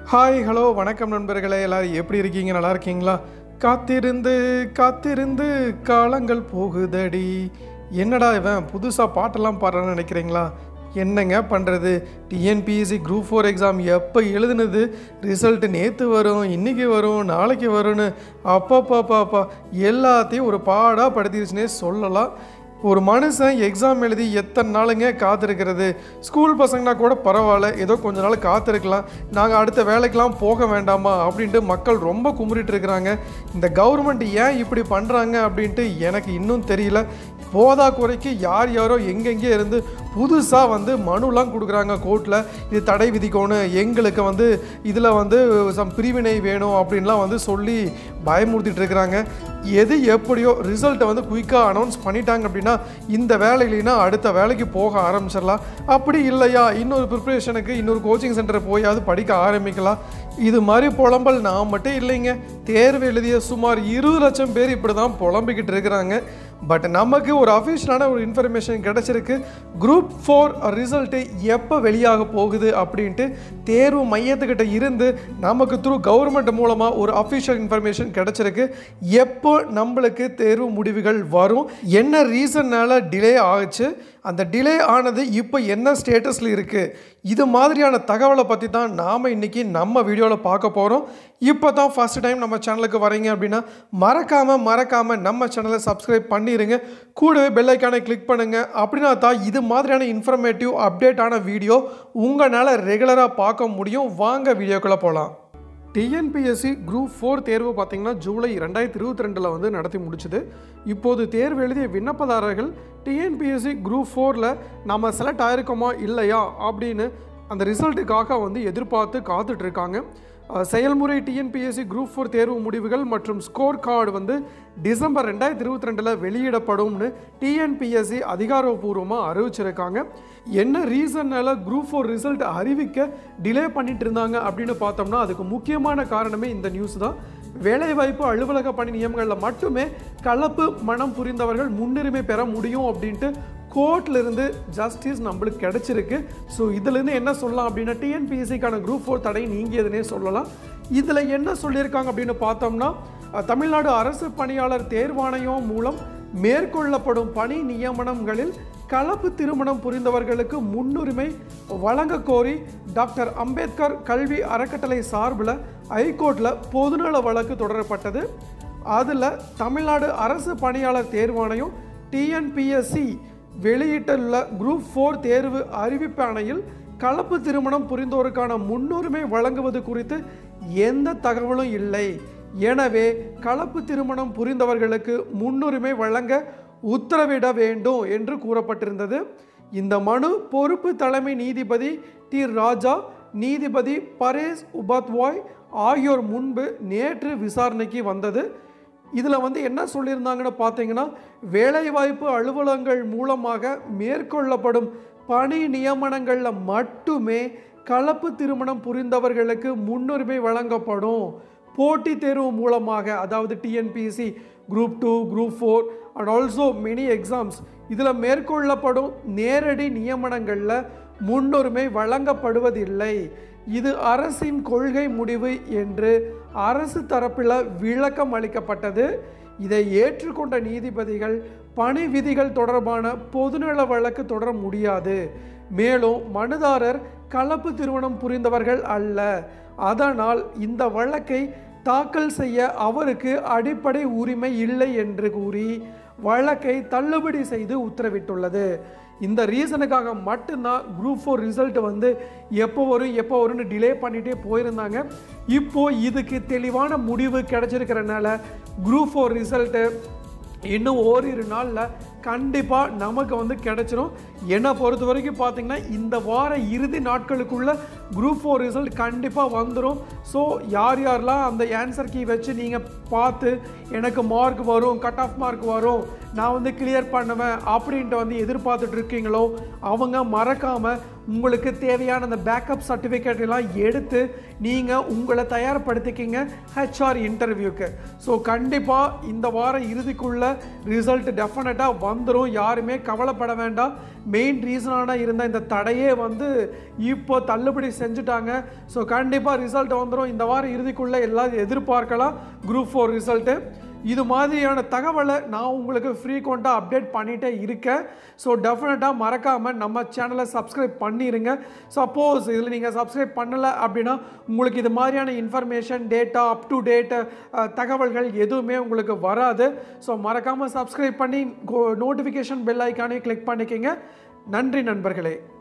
hi hello வணக்கம் நண்பர்களே எல்லாரும் எப்படி இருக்கீங்க நல்லா இருக்கீங்களா காத்திருந்து காத்திருந்து காலங்கள் போகுதடி என்னடா இவன் புதுசாக பாட்டெல்லாம் பாடுறான்னு நினைக்கிறீங்களா என்னங்க பண்ணுறது டிஎன்பிஎஸ்சி குரூப் ஃபோர் எக்ஸாம் எப்போ எழுதுனது ரிசல்ட் நேற்று வரும் இன்றைக்கி வரும் நாளைக்கு வரும்னு அப்பா எல்லாத்தையும் ஒரு பாடாக படுத்திருச்சுனே சொல்லலாம் ஒரு மனுஷன் எக்ஸாம் எழுதி எத்தனை நாளுங்க காத்திருக்கிறது ஸ்கூல் பசங்கன்னா கூட பரவாயில்ல ஏதோ கொஞ்ச நாள் காத்திருக்கலாம் நாங்கள் அடுத்த வேலைக்கெலாம் போக வேண்டாமா அப்படின்ட்டு மக்கள் ரொம்ப குமுறிட்டு இருக்கிறாங்க இந்த கவர்மெண்ட் ஏன் இப்படி பண்ணுறாங்க அப்படின்ட்டு எனக்கு இன்னும் தெரியல போதா குறைக்கு யார் யாரோ எங்கெங்கே இருந்து புதுசாக வந்து மனுலாம் கொடுக்குறாங்க கோர்ட்டில் இது தடை விதிக்கணும் எங்களுக்கு வந்து இதில் வந்து சம் பிரிவினை வேணும் அப்படின்லாம் வந்து சொல்லி பயமுறுத்திட்டு இருக்கிறாங்க எது எப்படியோ ரிசல்ட்டை வந்து குயிக்காக அனௌன்ஸ் பண்ணிட்டாங்க அப்படின்னா இந்த வேலை இல்லைன்னா அடுத்த வேலைக்கு போக ஆரம்பிச்சிடலாம் அப்படி இல்லையா இன்னொரு ப்ரிப்ரேஷனுக்கு இன்னொரு கோச்சிங் சென்டர் போயாவது படிக்க ஆரம்பிக்கலாம் இது மாதிரி புலம்பல் நான் மட்டும் இல்லைங்க தேர்வு எழுதிய சுமார் இருபது லட்சம் பேர் இப்படி தான் புலம்பிக்கிட்டு இருக்கிறாங்க பட் நமக்கு ஒரு அஃபிஷியலான ஒரு இன்ஃபர்மேஷன் கிடச்சிருக்கு குரூப் ஃபோர் ரிசல்ட்டு எப்போ வெளியாக போகுது அப்படின்ட்டு தேர்வு மையத்துக்கிட்ட இருந்து நமக்கு த்ரூ கவர்மெண்ட் மூலமாக ஒரு அஃபிஷியல் இன்ஃபர்மேஷன் கிடச்சிருக்கு எப்போ நம்மளுக்கு தேர்வு முடிவுகள் வரும் என்ன ரீசன்னால் டிலே ஆகுச்சு அந்த டிலே ஆனது இப்போ என்ன ஸ்டேட்டஸில் இருக்குது இது மாதிரியான தகவலை பற்றி தான் நாம் இன்றைக்கி நம்ம வீடியோவில் பார்க்க போகிறோம் இப்போ தான் ஃபஸ்ட் டைம் நம்ம சேனலுக்கு வரீங்க அப்படின்னா மறக்காமல் மறக்காமல் நம்ம சேனலை சப்ஸ்கிரைப் பண்ணிடுங்க கூடவே பெல் ஐக்கானை கிளிக் பண்ணுங்கள் அப்படின்னா தான் இது மாதிரியான இன்ஃபர்மேட்டிவ் அப்டேட்டான வீடியோ உங்களால் ரெகுலராக பார்க்க முடியும் வாங்க வீடியோக்குள்ளே போகலாம் டிஎன்பிஎஸ்சி குரூப் ஃபோர் தேர்வு பார்த்தீங்கன்னா ஜூலை ரெண்டாயிரத்தி இருபத்தி ரெண்டில் வந்து நடத்தி முடிச்சுது இப்போது தேர்வு எழுதிய விண்ணப்பதாரர்கள் டிஎன்பிஎஸ்சி குரூப் ஃபோரில் நம்ம செலக்ட் ஆயிருக்கோமா இல்லையா அப்படின்னு அந்த ரிசல்ட்டுக்காக வந்து எதிர்பார்த்து காத்துட்டு இருக்காங்க அஹ், செயல்முறை டிஎன்பிஎஸ்சி குரூப் ஃபோர் தேர்வு முடிவுகள் மற்றும் ஸ்கோர் கார்டு வந்து டிசம்பர் ரெண்டாயிரத்தி இருபத்தி ரெண்டில் வெளியிடப்படும்னு டிஎன்பிஎஸ்சி அதிகாரப்பூர்வமாக அறிவிச்சிருக்காங்க என்ன ரீசன்னால குரூப் ஃபோர் ரிசல்ட் அறிவிக்க டிலே பண்ணிட்டு இருந்தாங்க அப்படின்னு பார்த்தோம்னா அதுக்கு முக்கியமான காரணமே இந்த நியூஸ் தான் வேலைவாய்ப்பு அலுவலக பணி நியமங்களில் மட்டுமே கலப்பு மனம் புரிந்தவர்கள் முன்னுரிமை பெற முடியும் அப்படின்ட்டு கோர்ட்ல இருந்து ஜஸ்டிஸ் நம்மளுக்கு கிடைச்சிருக்கு ஸோ இதுலேருந்து என்ன சொல்லலாம் அப்படின்னா டிஎன்பிஎஸ்சிக்கான குரூப் ஃபோர் தடை நீங்கியதுனே சொல்லலாம் இதில் என்ன சொல்லியிருக்காங்க அப்படின்னு பார்த்தோம்னா அஹ், தமிழ்நாடு அரசு பணியாளர் தேர்வாணையம் மூலம் மேற்கொள்ளப்படும் பணி நியமனங்களில் கலப்பு திருமணம் புரிந்தவர்களுக்கு முன்னுரிமை வழங்க கோரி டாக்டர் அம்பேத்கர் கல்வி அறக்கட்டளை சார்பில் ஹைகோர்ட்டில் பொதுநல வழக்கு தொடரப்பட்டது அதில் தமிழ்நாடு அரசு பணியாளர் தேர்வாணையம் டிஎன்பிஎஸ்சி வெளியிட்டுள்ள குரூப் ஃபோர் தேர்வு அறிவிப்பாணையில் கலப்பு திருமணம் புரிந்தோருக்கான முன்னுரிமை வழங்குவது குறித்து எந்த தகவலும் இல்லை எனவே கலப்பு திருமணம் புரிந்தவர்களுக்கு முன்னுரிமை வழங்க உத்தரவிட வேண்டும் என்று கூறப்பட்டிருந்தது இந்த மனு பொறுப்பு தலைமை நீதிபதி டி ராஜா நீதிபதி பரேஸ் உபாத்வாய் ஆகியோர் முன்பு நேற்று விசாரணைக்கு வந்தது இதில் வந்து என்ன சொல்லியிருந்தாங்கன்னு பார்த்தீங்கன்னா வேலைவாய்ப்பு அலுவலகங்கள் மூலமாக மேற்கொள்ளப்படும் பணி நியமனங்களில் மட்டுமே கலப்பு திருமணம் புரிந்தவர்களுக்கு முன்னுரிமை வழங்கப்படும் போட்டித் தேர்வு மூலமாக அதாவது TNPSC group two group four and also many exams இதில் மேற்கொள்ளப்படும் நேரடி நியமனங்களில் முன்னுரிமை வழங்கப்படுவதில்லை இது அரசின் கொள்கை முடிவு என்று அரசு தரப்பில் விளக்கம் அளிக்கப்பட்டது இதை ஏற்றுக்கொண்ட நீதிபதிகள் பணி விதிகள் தொடர்பான பொதுநல வழக்கு தொடர முடியாது மேலும் மனுதாரர் கலப்பு திருமணம் புரிந்தவர்கள் அல்ல அதனால் இந்த வழக்கை தாக்கல் செய்ய அவருக்கு அடிப்படை உரிமை இல்லை என்று கூறி வழக்கை தள்ளுபடி செய்து உத்தரவிட்டுள்ளது இந்த ரீசனுக்காக மட்டும்தான் குரூப் ஃபோர் ரிசல்ட் வந்து எப்போ வரும் எப்போ வரும்னு டிலே பண்ணிகிட்டே போயிருந்தாங்க இப்போ இதுக்கு தெளிவான முடிவு கிடைச்சிருக்கிறனால குரூப் ஃபோர் ரிசல்ட்டு இன்னும் ஓரிரு நாளில் கண்டிப்பாக நமக்கு வந்து கிடைச்சிரும் என்னை பொறுத்த வரைக்கும் பார்த்தீங்கன்னா இந்த வார இறுதி நாட்களுக்குள்ள குரூப் ஃபோர் ரிசல்ட் கண்டிப்பாக வந்துடும் ஸோ யார் யாரெல்லாம் அந்த ஆன்சர் கீ வச்சு நீங்கள் பார்த்து எனக்கு மார்க் வரும் கட் ஆஃப் மார்க் வரும் நான் வந்து கிளியர் பண்ணுவேன் அப்படின்ட்டு வந்து எதிர்பார்த்துட்டு இருக்கீங்களோ அவங்க மறக்காமல் உங்களுக்கு தேவையான அந்த பேக்கப் சர்டிஃபிகேட் எல்லாம் எடுத்து நீங்கள் உங்களை தயார்படுத்திக்கிங்க ஹெச்ஆர் இன்டர்வியூக்கு ஸோ கண்டிப்பாக இந்த வாரம் இறுதிக்குள்ள ரிசல்ட் டெஃபினட்டாக வந்துடும் யாருமே கவலைப்பட வேண்டாம் மெயின் ரீசனான இருந்த இந்த தடையே வந்து இப்போ தள்ளுபடி செஞ்சுட்டாங்க ஸோ கண்டிப்பாக ரிசல்ட் வந்துடும் இந்த வாரம் இறுதிக்குள்ளே எல்லாம் எதிர்பார்க்கலாம் குரூப் ஃபோர் ரிசல்ட்டு இது மாதிரியான தகவலை நான் உங்களுக்கு ஃப்ரீக்வெண்ட்டாக அப்டேட் பண்ணிகிட்டே இருக்கேன் ஸோ டெஃபினட்டாக மறக்காமல் நம்ம சேனலை சப்ஸ்கிரைப் பண்ணிடுங்க சப்போஸ் இதில் நீங்கள் சப்ஸ்கிரைப் பண்ணலை அப்படின்னா உங்களுக்கு இது மாதிரியான information data up to date தகவல்கள் எதுவுமே உங்களுக்கு வராது ஸோ மறக்காமல் சப்ஸ்கிரைப் பண்ணி நோட்டிஃபிகேஷன் பெல் ஐக்கானே கிளிக் பண்ணிக்கோங்க நன்றி நண்பர்களே